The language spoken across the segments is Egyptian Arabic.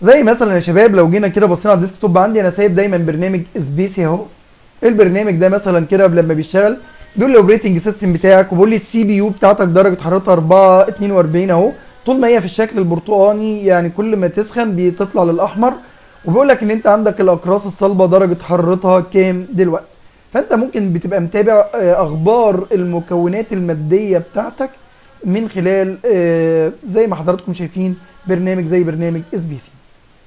زي مثلا يا شباب لو جينا كده بصينا على الديسكتوب عندي انا سايب دايما برنامج سبيسي اهو البرنامج ده مثلا كده لما بيشتغل بيقول لي الاوبريتنج سيستم بتاعك وبيقول لي السي بي يو بتاعتك درجه حرارتها 4 42 اهو طول ما هي في الشكل البرتقاني يعني كل ما تسخن بتطلع للاحمر وبيقول لك ان انت عندك الاقراص الصلبه درجه حرارتها كام دلوقتي فانت ممكن بتبقى متابع آه، اخبار المكونات الماديه بتاعتك من خلال آه، زي ما حضراتكم شايفين برنامج زي برنامج اس بي سي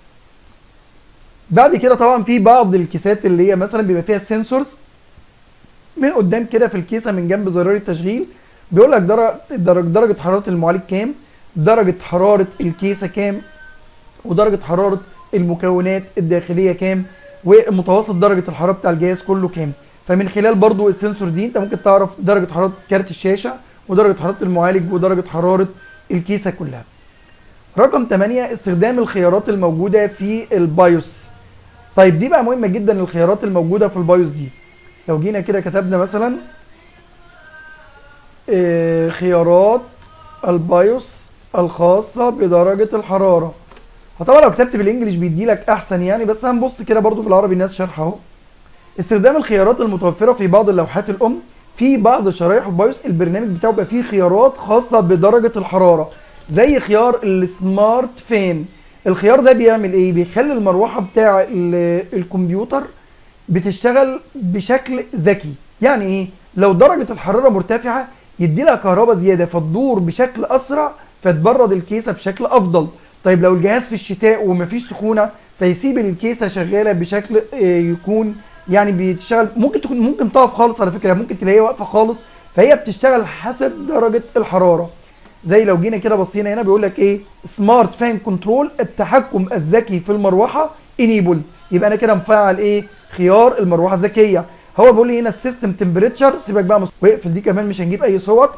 بعد كده طبعا في بعض الكيسات اللي هي مثلا بيبقى فيها السنسورز من قدام كده في الكيسه من جنب زرار التشغيل بيقول لك درجه درجه درجه حراره المعالج كام درجه حراره الكيسه كام ودرجه حراره المكونات الداخليه كام ومتوسط درجه الحراره بتاع الجهاز كله كام فمن خلال برضو السنسور دي انت ممكن تعرف درجه حراره كارت الشاشه ودرجه حراره المعالج ودرجه حراره الكيسه كلها رقم 8 استخدام الخيارات الموجوده في البايوس طيب دي بقى مهمه جدا الخيارات الموجوده في البايوس دي لو جينا كده كتبنا مثلا آه، خيارات البايوس الخاصه بدرجه الحراره فطبعا لو كتبت بالانجلش بيدي لك احسن يعني بس هنبص كده برضو بالعربي الناس شارحه اهو استخدام الخيارات المتوفره في بعض اللوحات الام في بعض شرايح البايوس البرنامج بتاعه بيبقى فيه خيارات خاصه بدرجه الحراره زي خيار السمارت فان الخيار ده بيعمل ايه بيخلي المروحه بتاع ال- الكمبيوتر بتشتغل بشكل ذكي يعني ايه لو درجه الحراره مرتفعه يدي لها كهرباء زياده فتدور بشكل اسرع فتبرد الكيسه بشكل افضل طيب لو الجهاز في الشتاء ومفيش سخونه فيسيب الكيسه شغاله بشكل آه، يكون يعني بتشتغل ممكن تكون ممكن تقف خالص على فكره ممكن تلاقيها واقفه خالص فهي بتشتغل حسب درجه الحراره زي لو جينا كده بصينا هنا بيقول لك ايه سمارت فان كنترول التحكم الذكي في المروحه انيبل يبقى انا كده مفعل ايه خيار المروحه الذكيه هو بيقول لي هنا السيستم تمبريتشر سيبك بقى مس- واقفل دي كمان مش هنجيب اي صور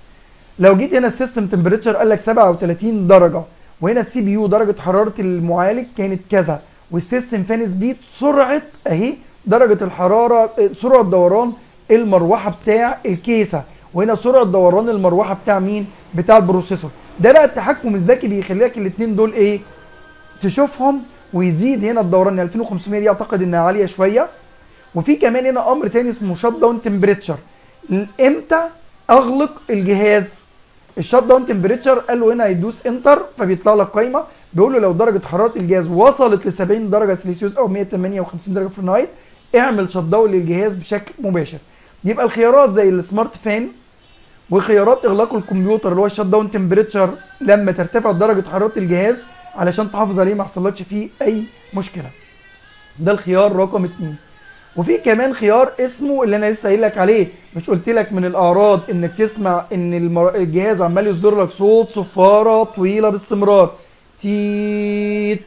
لو جيت هنا السيستم تمبريتشر قال لك 37 درجه وهنا السي بي يو درجه حراره المعالج كانت كذا والسيستم فان سبيد سرعه اهي درجه الحراره آه، سرعه دوران المروحه بتاع الكيسه وهنا سرعه دوران المروحه بتاع مين بتاع البروسيسور ده بقى التحكم الذكي بيخلي لك الاثنين دول ايه تشوفهم ويزيد هنا الدوران 2500 دي اعتقد انها عاليه شويه وفي كمان هنا امر تاني اسمه شات داون تمبريتشر امتى اغلق الجهاز الشات داون تمبريتشر قال له هنا هيدوس انتر فبيطلع لك قايمه بيقول له لو درجه حراره الجهاز وصلت ل 70 درجه سلسيوس او 158 درجه فahrenheit اعمل شات داون للجهاز بشكل مباشر يبقى الخيارات زي السمارت فان وخيارات اغلاق الكمبيوتر اللي هو الشات داون تمبريتشر لما ترتفع درجه حراره الجهاز علشان تحافظ عليه ما يحصلكش فيه اي مشكله ده الخيار رقم اتنين وفي كمان خيار اسمه اللي انا لسه قايل لك عليه مش قلت لك من الاعراض انك تسمع ان المر... الجهاز عمال يصدر لك صوت صفاره طويله باستمرار تيت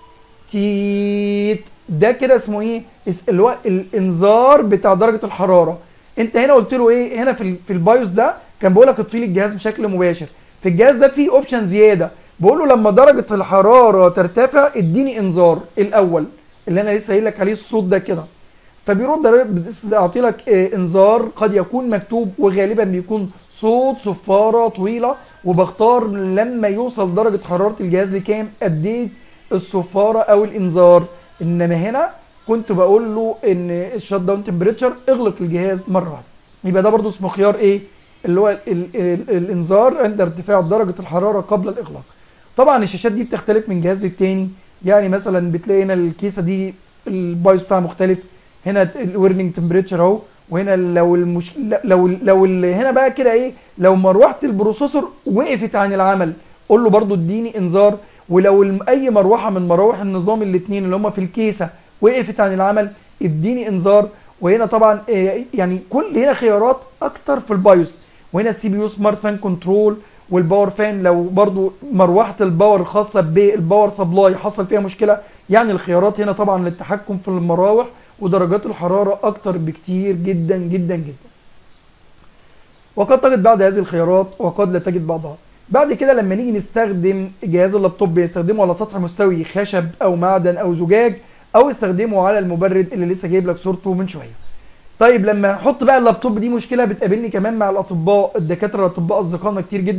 تيت ده كده اسمه ايه اس- اللي هو الانذار بتاع درجه الحراره انت هنا قلت له ايه هنا في ال- في البايوس ده كان بيقول لك اطفي لي الجهاز بشكل مباشر في الجهاز ده فيه اوبشن زياده بقول له لما درجه الحراره ترتفع اديني انذار الاول اللي انا لسه قايل لك عليه الصوت ده كده فبيرد عليه بس- اعطي لك آه، انذار قد يكون مكتوب وغالبا بيكون صوت صفاره طويله وبختار لما يوصل درجه حراره الجهاز لكام اديت الصفاره او الانذار انما هنا كنت بقول له ان الشات داون تمبريتشر اغلق الجهاز مره واحده يبقى ده برضو اسمه خيار ايه اللي هو ال ال ال الانذار عند ارتفاع درجه الحراره قبل الاغلاق طبعا الشاشات دي بتختلف من جهاز للتاني يعني مثلا بتلاقي هنا الكيسه دي البايوس بتاعها مختلف هنا الورنينج تمبريتشر اهو وهنا لو المش... لو لو ال... هنا بقى كده ايه لو مروحه البروسيسور وقفت عن العمل قول له برضو اديني انذار ولو الم- اي مروحه من مراوح النظام الاثنين اللي هم في الكيسه وقفت عن العمل اديني انذار وهنا طبعا آه، يعني كل هنا خيارات اكتر في البايوس وهنا السي بي يو سمارت فان كنترول والباور فان لو برضو مروحه الباور الخاصه بالباور سبلاي حصل فيها مشكله يعني الخيارات هنا طبعا للتحكم في المراوح ودرجات الحراره اكتر بكتير جدا جدا جدا وقد تجد بعض هذه الخيارات وقد لا تجد بعضها بعد كده لما نيجي نستخدم جهاز اللابتوب بيستخدمه على سطح مستوي خشب او معدن او زجاج او استخدمه على المبرد اللي لسه جايب لك صورته من شويه طيب لما احط بقى اللابتوب دي مشكله بتقابلني كمان مع الاطباء الدكاتره الاطباء اصدقائنا كتير جدا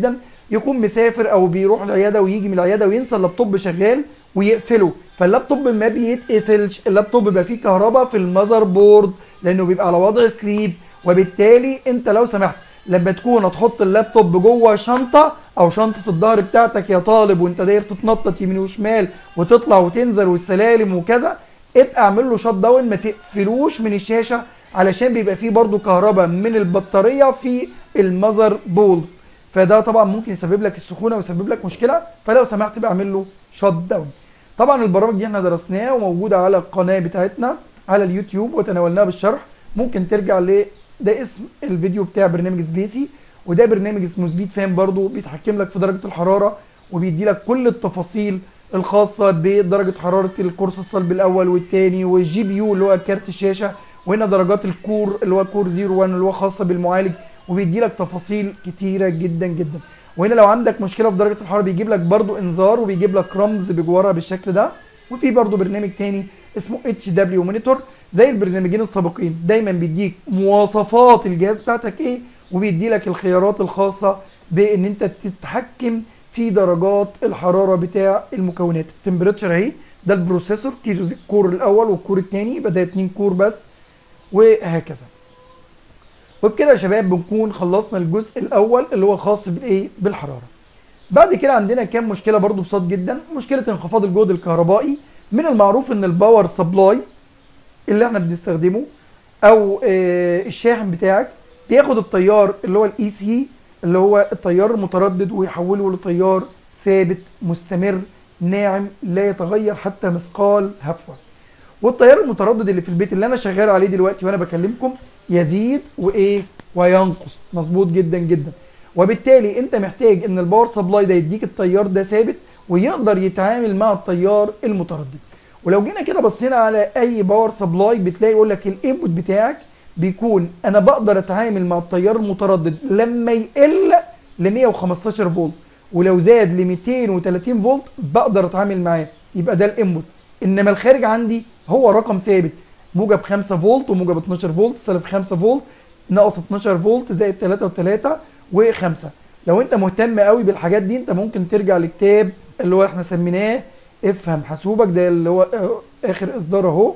يكون مسافر او بيروح العياده ويجي من العياده وينسى اللابتوب شغال ويقفله فاللابتوب ما بيتقفلش اللابتوب بيبقى فيه كهرباء في المذر بورد لانه بيبقى على وضع سليب وبالتالي انت لو سمحت لما تكون هتحط اللابتوب جوه شنطه او شنطه الظهر بتاعتك يا طالب وانت داير تتنطط يمين وشمال وتطلع وتنزل والسلالم وكذا ابقى اعمل له شات داون ما تقفلوش من الشاشه علشان بيبقى فيه برضو كهرباء من البطاريه في المذر بورد فده طبعا ممكن يسبب لك السخونه ويسبب لك مشكله فلو سمحت بقى اعمل له شات داون طبعا البرامج دي احنا درسناها وموجوده على القناه بتاعتنا على اليوتيوب وتناولناها بالشرح ممكن ترجع ل ده اسم الفيديو بتاع برنامج سبيسي وده برنامج اسمه سبيد فان برضو بيتحكم لك في درجه الحراره وبيدي لك كل التفاصيل الخاصه بدرجه حراره القرص الصلب الاول والثاني والجي بي يو اللي هو كارت الشاشه وهنا درجات الكور اللي هو كور 01 اللي هو خاصه بالمعالج وبيدي لك تفاصيل كتيره جدا جدا وهنا لو عندك مشكله في درجه الحراره بيجيب لك برضو انذار وبيجيب لك رمز بجوارها بالشكل ده وفي برضو برنامج تاني اسمه اتش دبليو مونيتور زي البرنامجين السابقين دايما بيديك مواصفات الجهاز بتاعتك ايه وبيدي لك الخيارات الخاصه بان انت تتحكم في درجات الحراره بتاع المكونات التمبريتشر اهي ده البروسيسور الكور الاول والكور الثاني يبقى ده اتنين كور بس وهكذا وبكده يا شباب بنكون خلصنا الجزء الاول اللي هو خاص بالايه بالحراره بعد كده عندنا كام مشكله برضو بسيط جدا مشكله انخفاض الجهد الكهربائي من المعروف ان الباور سبلاي اللي احنا بنستخدمه او آه الشاحن بتاعك بياخد التيار اللي هو الاي سي اللي هو التيار المتردد ويحوله لتيار ثابت مستمر ناعم لا يتغير حتى مثقال هفوه والتيار المتردد اللي في البيت اللي انا شغال عليه دلوقتي وانا بكلمكم يزيد وايه وينقص مظبوط جدا جدا وبالتالي انت محتاج ان الباور سبلاي ده يديك التيار ده ثابت ويقدر يتعامل مع التيار المتردد ولو جينا كده بصينا على اي باور سبلاي بتلاقي يقول لك الانبوت بتاعك بيكون انا بقدر اتعامل مع التيار المتردد لما يقل ل 115 فولت ولو زاد ل 230 فولت بقدر اتعامل معاه يبقى ده الانبوت انما الخارج عندي هو رقم ثابت موجب 5 فولت وموجب 12 فولت سالب 5 فولت ناقص 12 فولت زائد 3 و3 و5 لو انت مهتم قوي بالحاجات دي انت ممكن ترجع لكتاب اللي هو احنا سميناه افهم حاسوبك ده اللي هو اخر اصدار اهو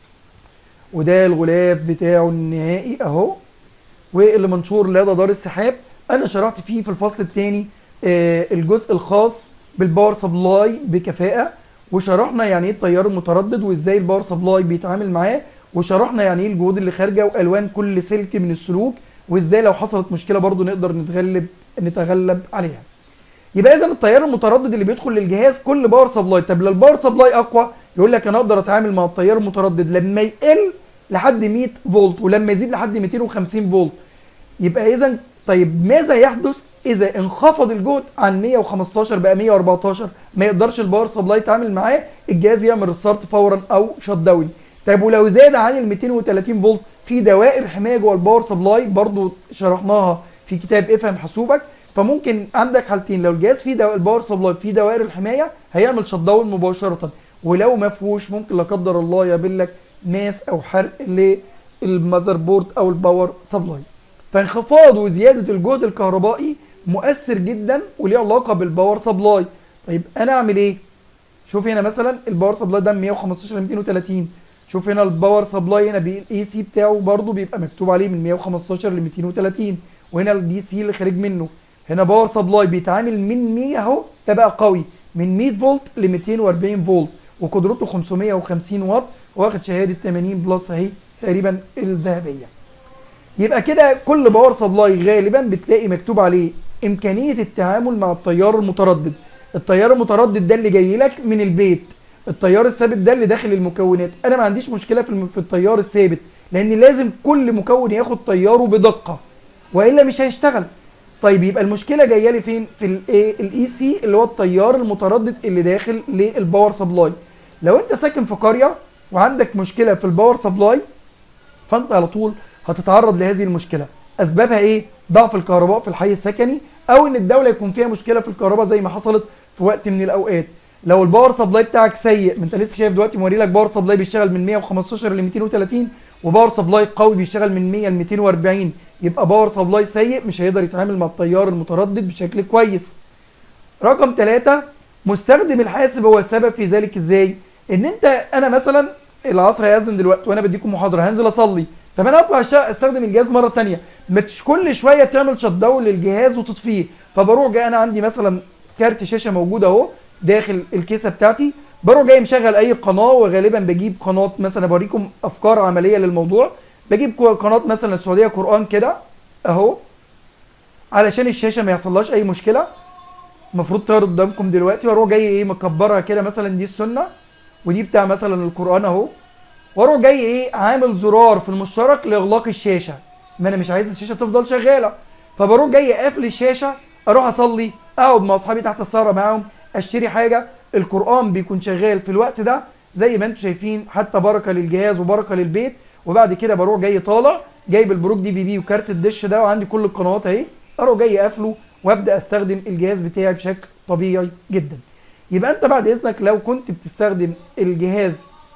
وده الغلاف بتاعه النهائي اهو واللي منشور لدى دار السحاب انا شرحت فيه في الفصل الثاني آه الجزء الخاص بالباور سبلاي بكفاءه وشرحنا يعني ايه التيار المتردد وازاي الباور سبلاي بيتعامل معاه وشرحنا يعني ايه الجهود اللي خارجه والوان كل سلك من السلوك وازاي لو حصلت مشكله برضو نقدر نتغلب نتغلب عليها يبقى اذا التيار المتردد اللي بيدخل للجهاز كل باور سبلاي طب لو الباور سبلاي اقوى يقول لك انا اقدر اتعامل مع التيار المتردد لما يقل لحد 100 فولت ولما يزيد لحد 250 فولت يبقى اذا طيب ماذا يحدث اذا انخفض الجهد عن 115 بقى 114 ما يقدرش الباور سبلاي يتعامل معاه الجهاز يعمل ريستارت فورا او شت داون طيب ولو زاد عن ال 230 فولت في دوائر حمايه جوه الباور سبلاي برضو شرحناها في كتاب افهم حاسوبك فممكن عندك حالتين لو الجهاز فيه دو... الباور سبلاي فيه دوائر الحمايه هيعمل شت داون مباشره ولو ما فيهوش ممكن لا قدر الله يقابل لك ماس او حرق للمذر بورد او الباور سبلاي فانخفاض وزياده الجهد الكهربائي مؤثر جدا وليه علاقه بالباور سبلاي طيب انا اعمل ايه شوف هنا مثلا الباور سبلاي ده 115 ل 230 شوف هنا الباور سبلاي هنا الاي سي بتاعه برده بيبقى مكتوب عليه من 115 ل 230 وهنا الدي سي اللي خارج منه هنا باور سبلاي بيتعامل من 100 اهو ده بقى قوي من 100 فولت ل 240 فولت وقدرته 550 واط واخد شهاده 80 بلس اهي تقريبا الذهبيه يبقى كده كل باور سبلاي غالبا بتلاقي مكتوب عليه امكانيه التعامل مع التيار المتردد التيار المتردد ده اللي جاي لك من البيت التيار الثابت ده اللي داخل المكونات انا ما عنديش مشكله في في التيار الثابت لان لازم كل مكون ياخد تياره بدقه والا مش هيشتغل طيب يبقى المشكله جايه لي فين في الايه الاي سي اللي هو التيار المتردد اللي داخل للباور سبلاي لو انت ساكن في قريه وعندك مشكله في الباور سبلاي فانت على طول هتتعرض لهذه المشكله اسبابها ايه ضعف الكهرباء في الحي السكني او ان الدوله يكون فيها مشكله في الكهرباء زي ما حصلت في وقت من الاوقات لو الباور سبلاي بتاعك سيء ما انت لسه شايف دلوقتي موري لك باور سبلاي بيشتغل من 115 ل 230 وباور سبلاي قوي بيشتغل من 100 ل 240 يبقى باور سبلاي سيء مش هيقدر يتعامل مع التيار المتردد بشكل كويس رقم ثلاثة مستخدم الحاسب هو السبب في ذلك ازاي ان انت انا مثلا العصر هيأذن دلوقتي وانا بديكم محاضره هنزل اصلي طب انا اطلع الشقه استخدم الجهاز مره تانية مش كل شويه تعمل شت داون للجهاز وتطفيه فبروح جاي انا عندي مثلا كارت شاشه موجود اهو داخل الكيسه بتاعتي بروح جاي مشغل اي قناه وغالبا بجيب قناه مثلا بوريكم افكار عمليه للموضوع بجيب كو- قناه مثلا السعوديه قران كده اهو علشان الشاشه ما يحصلهاش اي مشكله المفروض تعرض قدامكم دلوقتي واروح جاي ايه مكبرها كده مثلا دي السنه ودي بتاع مثلا القران اهو واروح جاي ايه عامل زرار في المشترك لاغلاق الشاشه ما انا مش عايز الشاشه تفضل شغاله فبروح جاي قافل الشاشه اروح اصلي اقعد مع اصحابي تحت السهره معاهم اشتري حاجه القران بيكون شغال في الوقت ده زي ما انتم شايفين حتى بركه للجهاز وبركه للبيت وبعد كده بروح جاي طالع جايب البروك دي في بي وكارت الدش ده وعندي كل القنوات اهي اروح جاي قافله وابدا استخدم الجهاز بتاعي بشكل طبيعي جدا يبقى انت بعد اذنك لو كنت بتستخدم الجهاز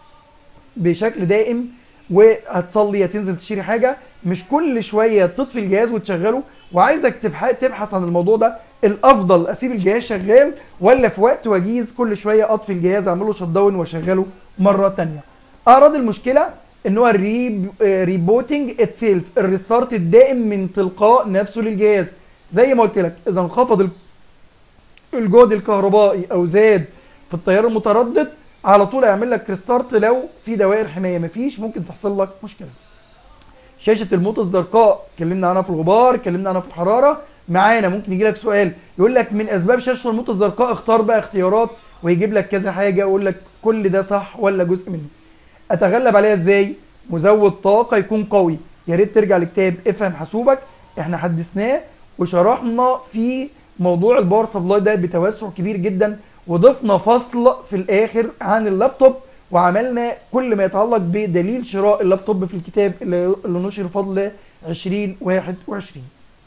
بشكل دائم وهتصلي هتنزل تشتري حاجه مش كل شويه تطفي الجهاز وتشغله وعايزك تبح- تبحث عن الموضوع ده الافضل اسيب الجهاز شغال ولا في وقت وجيز كل شويه اطفي الجهاز اعمل له شت داون واشغله مره تانية اعراض المشكله ان هو الريب ريبوتنج اتسيلف الريستارت الدائم من تلقاء نفسه للجهاز زي ما قلت لك اذا انخفض ال- الجهد الكهربائي او زاد في التيار المتردد على طول هيعمل لك ريستارت لو في دوائر حمايه مفيش ممكن تحصل لك مشكله شاشه الموت الزرقاء اتكلمنا عنها في الغبار اتكلمنا عنها في الحراره معانا ممكن يجي لك سؤال يقول لك من اسباب شاشه الموت الزرقاء اختار بقى اختيارات ويجيب لك كذا حاجه ويقول لك كل ده صح ولا جزء منه اتغلب عليها ازاي مزود طاقه يكون قوي يا ريت ترجع لكتاب افهم حاسوبك احنا حدثناه وشرحنا في موضوع الباور سبلاي ده بتوسع كبير جدا وضفنا فصل في الاخر عن اللابتوب وعملنا كل ما يتعلق بدليل شراء اللابتوب في الكتاب اللي اللي نشر فضل 2021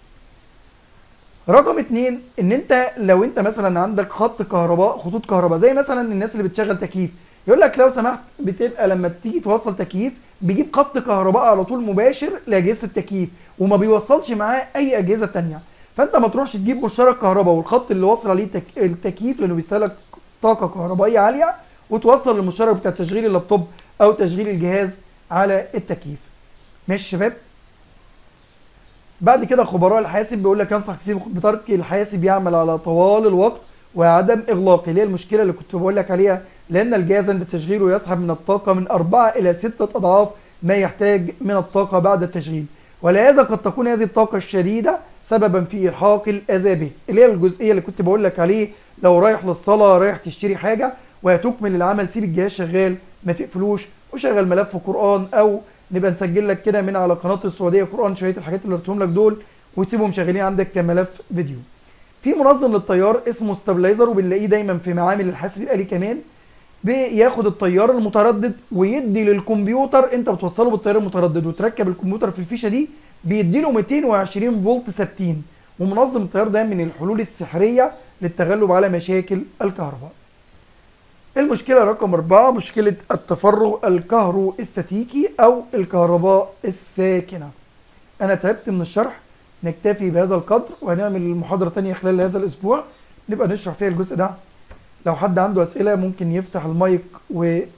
رقم اتنين ان انت لو انت مثلا عندك خط كهرباء خطوط كهرباء زي مثلا الناس اللي بتشغل تكييف يقول لك لو سمحت بتبقى لما تيجي توصل تكييف بيجيب خط كهرباء على طول مباشر لاجهزه التكييف وما بيوصلش معاه اي اجهزه تانية فانت ما تروحش تجيب مشترك كهرباء والخط اللي واصل عليه تك... التكييف لانه بيستهلك طاقه كهربائيه عاليه وتوصل المشترك بتاع تشغيل اللابتوب او تشغيل الجهاز على التكييف ماشي يا شباب بعد كده خبراء الحاسب بيقول لك ينصح كثير بترك الحاسب يعمل على طوال الوقت وعدم اغلاقه اللي هي المشكله اللي كنت بقول لك عليها لان الجهاز عند تشغيله يسحب من الطاقه من أربعة الى ستة اضعاف ما يحتاج من الطاقه بعد التشغيل ولهذا قد تكون هذه الطاقه الشديده سببا في الحاق الاذى به اللي هي الجزئيه اللي كنت بقول لك عليه لو رايح للصلاه رايح تشتري حاجه وهتكمل العمل سيب الجهاز شغال ما تقفلوش وشغل ملف قران او نبقى نسجل لك كده من على قناه السعوديه قران شويه الحاجات اللي قلتهم لك دول وتسيبهم شغالين عندك كملف فيديو في منظم للتيار اسمه ستابلايزر وبنلاقيه دايما في معامل الحاسب الالي كمان بياخد التيار المتردد ويدي للكمبيوتر انت بتوصله بالتيار المتردد وتركب الكمبيوتر في الفيشه دي بيدي له 220 فولت ثابتين ومنظم التيار ده من الحلول السحريه للتغلب على مشاكل الكهرباء المشكلة رقم أربعة مشكلة التفرغ الكهرو استاتيكي أو الكهرباء الساكنة أنا تعبت من الشرح نكتفي بهذا القدر وهنعمل محاضرة تانية خلال هذا الأسبوع نبقى نشرح فيها الجزء ده لو حد عنده أسئلة ممكن يفتح المايك و